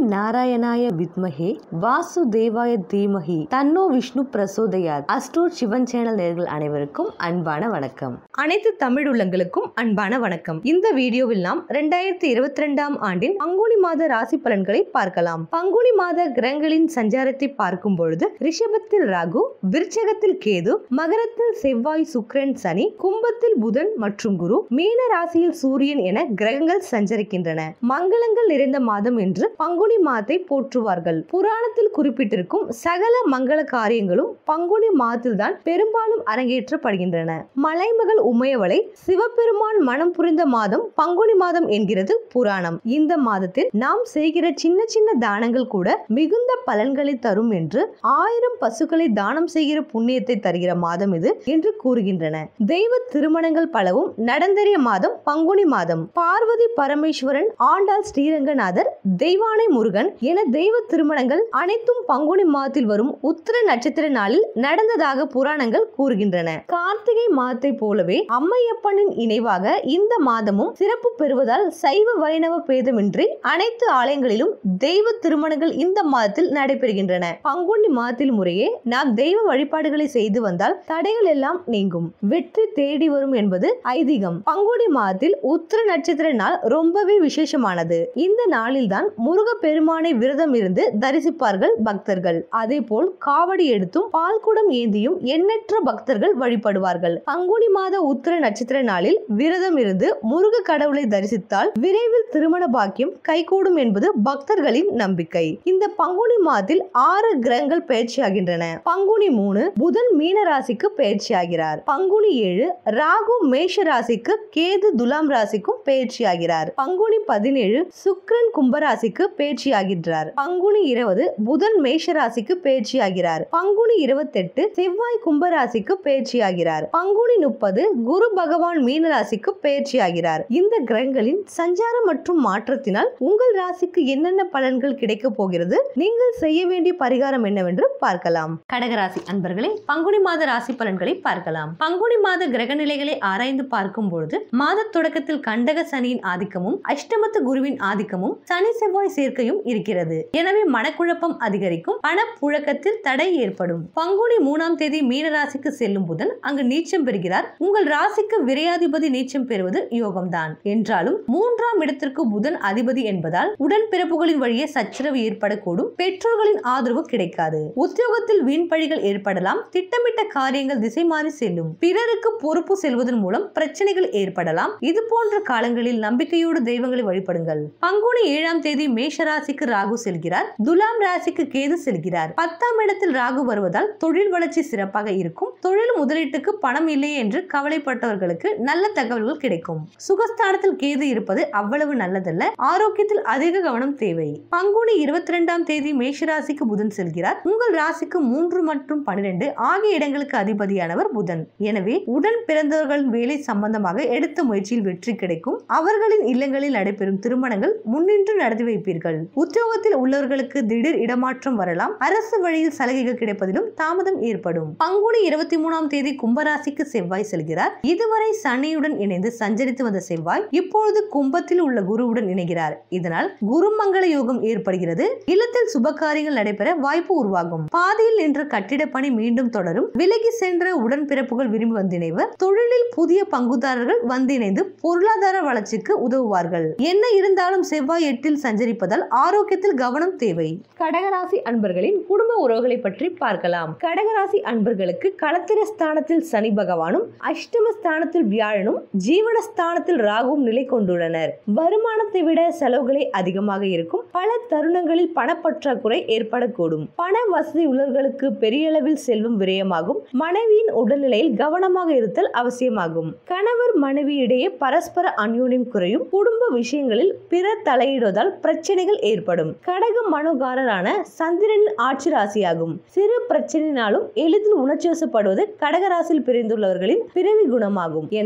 நாராயணாய வித்மஹே வாசுதேவாய தீமஹி தன்னோ விஷ்ணு பிரசோதயாத் அஸ்ட்ரோட் சிவன் சேனல் நேர்கள் அனைவருக்கும் அன்பான வணக்கம் அனைத்து தமிழ் உள்ளங்களுக்கும் அன்பான வணக்கம் இந்த வீடியோவில் நாம் ரெண்டாயிரத்தி இருபத்தி ரெண்டாம் ஆண்டின் பங்குனி மாத ராசி பலன்களை பார்க்கலாம் பங்குனி மாத கிரகங்களின் சஞ்சாரத்தை பார்க்கும் பொழுது ரிஷபத்தில் ராகு விருச்சகத்தில் கேது மகரத்தில் செவ்வாய் சுக்கிரன் சனி கும்பத்தில் புதன் மற்றும் குரு மீன ராசியில் சூரியன் என கிரகங்கள் சஞ்சரிக்கின்றன மங்களங்கள் நிறைந்த மாதம் என்று பங்குனி மாதத்தை போற்றுவார்கள் புராணத்தில் குறிப்பிட்டிருக்கும் சகல மங்கள காரியங்களும் பங்குனி மாதத்தில்தான் பெரும்பாலும் அரங்கேற்றப்படுகின்றன மலைமகள் உமையவளை சிவபெருமான் மனம் புரிந்த மாதம் பங்குனி மாதம் என்கிறது புராணம் இந்த மாதத்தில் நாம் செய்கிற சின்ன சின்ன தானங்கள் கூட மிகுந்த பலன்களை தரும் என்று ஆயிரம் பசுக்களை தானம் செய்கிற புண்ணியத்தை தருகிற மாதம் இது என்று கூறுகின்றன தெய்வ திருமணங்கள் பலவும் நடந்தேறிய மாதம் பங்குனி மாதம் பார்வதி பரமேஸ்வரன் ஆண்டாள் ஸ்ரீரங்கநாதர் தெய்வானை முருகன் என தெய்வ திருமணங்கள் அனைத்தும் பங்குனி மாதத்தில் வரும் உத்திர நட்சத்திர நாளில் நடந்ததாக புராணங்கள் கூறுகின்றன கார்த்திகை மாதத்தை போலவே அம்மையப்பனின் இணைவாக இந்த மாதமும் சிறப்பு பெறுவதால் சைவ வைணவ பேதமின்றி அனைத்து ஆலயங்களிலும் தெய்வ திருமணங்கள் இந்த மாதத்தில் நடைபெறுகின்றன பங்குனி மாதத்தில் முறையே நாம் தெய்வ வழிபாடுகளை செய்து வந்தால் தடைகள் எல்லாம் நீங்கும் வெற்றி தேடி வரும் என்பது ஐதீகம் பங்குனி மாதத்தில் உத்திர நட்சத்திர நாள் ரொம்பவே விசேஷமானது இந்த நாளில்தான் முருக பெருமானை விரதம் இருந்து தரிசிப்பார்கள் பக்தர்கள் அதேபோல் காவடி எடுத்தும் பால்குடம் ஏந்தியும் எண்ணற்ற பக்தர்கள் வழிபடுவார்கள் பங்குனி மாத உத்திர நட்சத்திர நாளில் விரதம் இருந்து முருக கடவுளை தரிசித்தால் விரைவில் திருமண பாக்கியம் கைகூடும் என்பது பக்தர்களின் நம்பிக்கை இந்த பங்குனி மாதத்தில் ஆறு கிரகங்கள் பயிற்சியாகின்றன பங்குனி மூணு புதன் மீன ராசிக்கு பயிற்சியாகிறார் பங்குனி ஏழு ராகு மேஷ ராசிக்கு கேது துலாம் ராசிக்கும் பயிற்சியாகிறார் பங்குனி பதினேழு சுக்கிரன் கும்பராசிக்கு பயிற்சியாகின்றார் பங்குனி இருபது புதன் மேஷ ராசிக்கு பயிற்சியாகிறார் பங்குனி இருபத்தெட்டு செவ்வாய் கும்பராசிக்கு பயிற்சியாகிறார் பங்குனி முப்பது குரு பகவான் மீன ராசிக்கு பயிற்சியாகிறார் இந்த கிரகங்களின் சஞ்சாரம் மற்றும் மாற்றத்தினால் உங்கள் ராசிக்கு என்னென்ன பலன்கள் கிடைக்க போகிறது நீங்கள் செய்ய வேண்டிய பரிகாரம் என்னவென்று பார்க்கலாம் கடகராசி அன்பர்களே பங்குனி மாத ராசி பலன்களை பார்க்கலாம் பங்குனி மாத கிரக நிலைகளை ஆராய்ந்து பார்க்கும் பொழுது மாத தொடக்கத்தில் கண்டக சனியின் ஆதிக்கமும் அஷ்டமத்து குருவின் ஆதிக்கமும் சனி செவ்வாய் சேர்க்கையும் இருக்கிறது எனவே மனக்குழப்பம் அதிகரிக்கும் பணப்புழக்கத்தில் தடை ஏற்படும் பங்குனி மூணாம் தேதி மீன ராசிக்கு செல்லும் புதன் அங்கு நீச்சம் பெறுகிறார் உங்கள் ராசிக்கு விரையாதிபதி நீச்சம் பெறுவது யோகம்தான் என்றாலும் மூன்றாம் இடத்திற்கு புதன் அதிபதி என்பதால் உடன்பிறப்புகளின் வழியே சச்சரவு ஏற்படக்கூடும் பெற்றோர்களின் ஆதரவு கிடைக்காது உத்தியோகத்தில் வீண் பழிகள் ஏற்படலாம் திட்டமிட்ட காரியங்கள் திசை மாறி செல்லும் பிறருக்கு பொறுப்பு செல்வதன் மூலம் பிரச்சனைகள் ஏற்படலாம் இது போன்ற காலங்களில் நம்பிக்கையோடு தெய்வங்களை வழிபடுங்கள் பங்குனி ஏழாம் தேதி மேஷ ராசிக்கு ராகு செல்கிறார் துலாம் ராசிக்கு கேது செல்கிறார் பத்தாம் இடத்தில் ராகு வருவதால் தொழில் வளர்ச்சி சிறப்பாக இருக்கும் தொழில் முதலீட்டுக்கு பணம் இல்லை என்று கவலைப்பட்டவர்களுக்கு நல்ல தகவல்கள் கிடைக்கும் சுகஸ்தானத்தில் கேது இருப்பது அவ்வளவு நல்லதல்ல ஆரோக்கியத்தில் அதிக கவனம் தேவை பங்குனி இருபத்தி ரெண்டாம் தேதி மேஷ ராசிக்கு புதன் செல்கிறார் உங்கள் ராசிக்கு மூன்று மற்றும் பனிரெண்டு ஆகிய இடங்களுக்கு அதிபதியானவர் புதன் எனவே உடன் பிறந்தவர்களின் வேலை சம்பந்தமாக எடுத்த முயற்சியில் வெற்றி கிடைக்கும் அவர்களின் இல்லங்களில் நடைபெறும் திருமணங்கள் முன்னின்று நடத்தி வைப்பீர்கள் உத்தியோகத்தில் உள்ளவர்களுக்கு திடீர் இடமாற்றம் வரலாம் அரசு வழியில் சலுகைகள் கிடைப்பதிலும் தாமதம் ஏற்படும் பங்குனி இருபத்தி மூணாம் தேதி கும்பராசிக்கு செவ்வாய் செல்கிறார் இதுவரை சனியுடன் இணைந்து சஞ்சரித்து வந்த செவ்வாய் இப்பொழுது கும்பத்தில் உள்ள குருவுடன் இணைகிறார் இதனால் குருமங்கள யோகம் ஏற்படுகிறது இல்லத்தில் சுப காரியங்கள் நடைபெற வாய்ப்பு உருவாகும் பாதியில் நின்ற கட்டிட பணி மீண்டும் தொடரும் விலகி சென்ற உடன்பிறப்புகள் விரும்பி வந்திணைவர் தொழிலில் புதிய பங்குதாரர்கள் வந்திணைந்து பொருளாதார வளர்ச்சிக்கு உதவுவார்கள் என்ன இருந்தாலும் செவ்வாய் எட்டில் சஞ்சரிப்பதால் ஆரோக்கியத்தில் கவனம் தேவை கடகராசி அன்பர்களின் குடும்ப உறவுகளை பற்றி பார்க்கலாம் கடகராசி அன்பர்களுக்கு களத்திர ஸ்தானத்தில் சனி பகவானும் அஷ்டம ஸ்தானத்தில் வியாழனும் ஜீவன ஸ்தானத்தில் ராகுவும் நிலை கொண்டுள்ளனர் வருமானத்தை விட செலவுகளே அதிகமாக இருக்கும் பல தருணங்களில் பணப்பற்றாக்குறை ஏற்படக்கூடும் பண வசதி உள்ளவர்களுக்கு பெரிய அளவில் செல்வம் விரயமாகும் மனைவியின் உடல்நிலையில் கவனமாக இருத்தல் அவசியமாகும் கணவர் மனைவியிடையே பரஸ்பர அந்யோன்யம் குறையும் குடும்ப விஷயங்களில் பிற தலையிடுவதால் பிரச்சனைகள் ஏற்படும் கடக மனோகாரரான சந்திரனின் ஆட்சி ராசியாகும் சிறு பிரச்சனையினாலும் எளிதில் உணர்ச்சி வசப்படுவது கடகராசியில் பிரிந்துள்ளவர்களின் பிறவி குணமாகும் என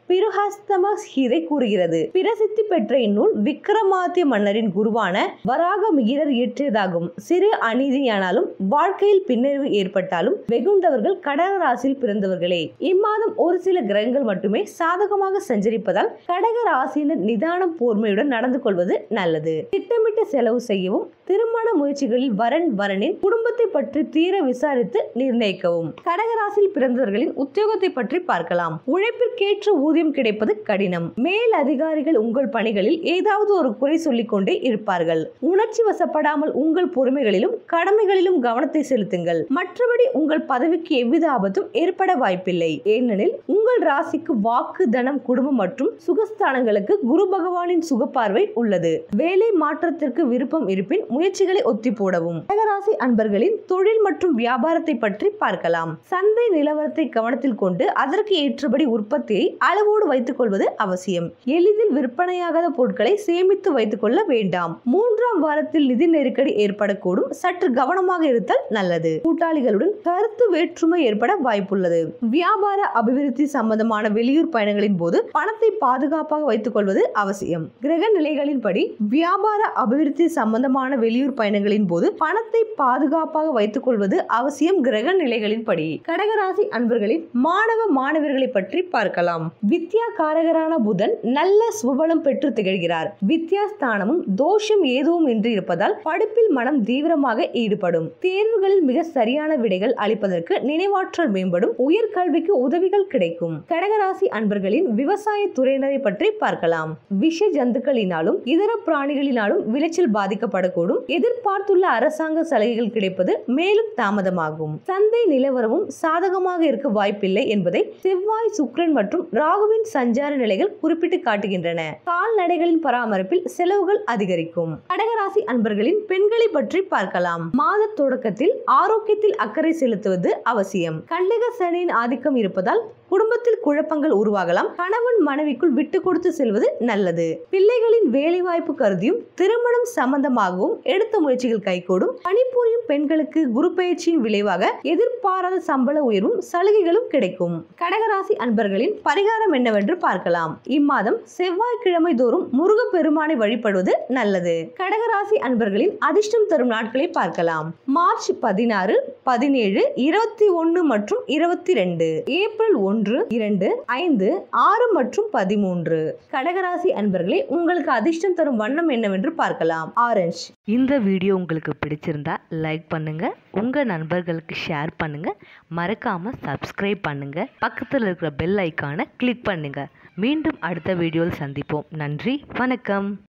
பிருஹஸ்தம கீதை கூறுகிறது பிரசித்தி பெற்ற இந்நூல் விக்ரமாதித்ய மன்னரின் குருவான வராக மிகிரர் இயற்றியதாகும் சிறு அநீதியானாலும் வாழ்க்கையில் பின்னடைவு ஏற்பட்டாலும் வெகுண்டவர்கள் கடக ராசியில் பிறந்தவர்களே இம்மாதம் ஒரு சில கிரகங்கள் மட்டுமே சாதகமாக சஞ்சரிப்பதால் கடக ராசியினர் நிதானம் போர்மையுடன் நடந்து கொள்வது நல்லது திட்டமிட்டு செலவு செய்யவும் திருமண முயற்சிகளில் வரன் வரனின் குடும்பத்தை பற்றி தீர விசாரித்து நிர்ணயிக்கவும் கடகராசியில் பிறந்தவர்களின் உத்தியோகத்தை பற்றி பார்க்கலாம் உழைப்பிற்கேற்ற ஊதியம் கிடைப்பது கடினம் மேல் அதிகாரிகள் உங்கள் பணிகளில் ஏதாவது ஒரு குறை சொல்லிக் கொண்டே இருப்பார்கள் உணர்ச்சி வசப்படாமல் உங்கள் பொறுமைகளிலும் கடமைகளிலும் கவனத்தை செலுத்துங்கள் மற்றபடி உங்கள் பதவிக்கு எவ்வித ஆபத்தும் ஏற்பட வாய்ப்பில்லை ஏனெனில் உங்கள் ராசிக்கு வாக்கு தனம் குடும்பம் மற்றும் சுகஸ்தானங்களுக்கு குரு பகவானின் சுகப்பார்வை உள்ளது வேலை மாற்றத்திற்கு விருப்பம் இருப்பின் முயற்சிகளை ஒத்தி போடவும் கடகராசி அன்பர்களின் தொழில் மற்றும் வியாபாரத்தை பற்றி பார்க்கலாம் சந்தை நிலவரத்தை கவனத்தில் கொண்டு அதற்கு ஏற்றபடி உற்பத்தியை அளவோடு வைத்துக் கொள்வது அவசியம் எளிதில் விற்பனையாகாத பொருட்களை சேமித்து வைத்துக் கொள்ள வேண்டாம் மூன்றாம் வாரத்தில் நிதி நெருக்கடி ஏற்படக்கூடும் சற்று கவனமாக இருத்தல் நல்லது கூட்டாளிகளுடன் கருத்து வேற்றுமை ஏற்பட வாய்ப்புள்ளது வியாபார அபிவிருத்தி சம்பந்தமான வெளியூர் பயணங்களின் போது பணத்தை பாதுகாப்பாக வைத்துக் கொள்வது அவசியம் கிரக நிலைகளின்படி வியாபார அபிவிருத்தி சம்பந்தமான வெளியூர் பயணங்களின் போது பணத்தை பாதுகாப்பாக வைத்துக் கொள்வது அவசியம் கிரக நிலைகளின்படி கடகராசி அன்பர்களின் மாணவ மாணவர்களை பற்றி பார்க்கலாம் வித்யா காரகரான புதன் நல்ல சுபலம் பெற்று திகழ்கிறார் வித்யா ஸ்தானமும் தோஷம் எதுவும் இன்றி இருப்பதால் படிப்பில் மனம் தீவிரமாக ஈடுபடும் தேர்வுகளில் மிக சரியான விடைகள் அளிப்பதற்கு நினைவாற்றல் மேம்படும் உயர்கல்விக்கு உதவிகள் கிடைக்கும் கடகராசி அன்பர்களின் விவசாய துறையினரை பற்றி பார்க்கலாம் விஷ ஜந்துக்களினாலும் இதர பிராணிகளினாலும் விளைச்சல் பாதிக்கப்படக்கூடும் எதிர்பார்த்துள்ள அரசாங்க சலுகைகள் கிடைப்பது மேலும் தாமதமாகும் சந்தை நிலவரமும் சாதகமாக இருக்க வாய்ப்பில்லை என்பதை செவ்வாய் சுக்கிரன் மற்றும் ராகுவின் சஞ்சார நிலைகள் குறிப்பிட்டு காட்டுகின்றன கால்நடைகளின் பராமரிப்பில் செலவுகள் அதிகரிக்கும் கடகராசி அன்பர்களின் பெண்களை பற்றி பார்க்கலாம் மாத தொடக்கத்தில் ஆரோக்கியத்தில் அக்கறை செலுத்துவது அவசியம் கண்டக சனியின் ஆதிக்கம் இருப்பதால் குடும்பத்தில் குழப்பங்கள் உருவாகலாம் கணவன் மனைவிக்குள் விட்டு கொடுத்து செல்வது நல்லது பிள்ளைகளின் வேலைவாய்ப்பு கருதியும் திருமணம் சம்பந்தமாகவும் எடுத்த முயற்சிகள் கைகூடும் பணிபுரியும் பெண்களுக்கு குரு பயிற்சியின் விளைவாக எதிர்பாராத சம்பள உயர்வும் சலுகைகளும் கிடைக்கும் கடகராசி அன்பர்களின் பரிகாரம் என்னவென்று பார்க்கலாம் இம்மாதம் செவ்வாய்க்கிழமை தோறும் முருக பெருமானை வழிபடுவது நல்லது கடகராசி அன்பர்களின் அதிர்ஷ்டம் தரும் நாட்களை பார்க்கலாம் மார்ச் பதினாறு பதினேழு இருபத்தி ஒன்று மற்றும் இருபத்தி ரெண்டு ஏப்ரல் ஒன்று இரண்டு ஐந்து ஆறு மற்றும் பதிமூன்று கடகராசி அன்பர்களே உங்களுக்கு அதிர்ஷ்டம் தரும் வண்ணம் என்னவென்று பார்க்கலாம் ஆரஞ்சு இந்த வீடியோ உங்களுக்கு பிடிச்சிருந்தா லைக் பண்ணுங்க உங்க நண்பர்களுக்கு ஷேர் பண்ணுங்க மறக்காம சப்ஸ்கிரைப் பண்ணுங்க பக்கத்தில் இருக்கிற பெல் ஐக்கானை கிளிக் பண்ணுங்க மீண்டும் அடுத்த வீடியோவில் சந்திப்போம் நன்றி வணக்கம்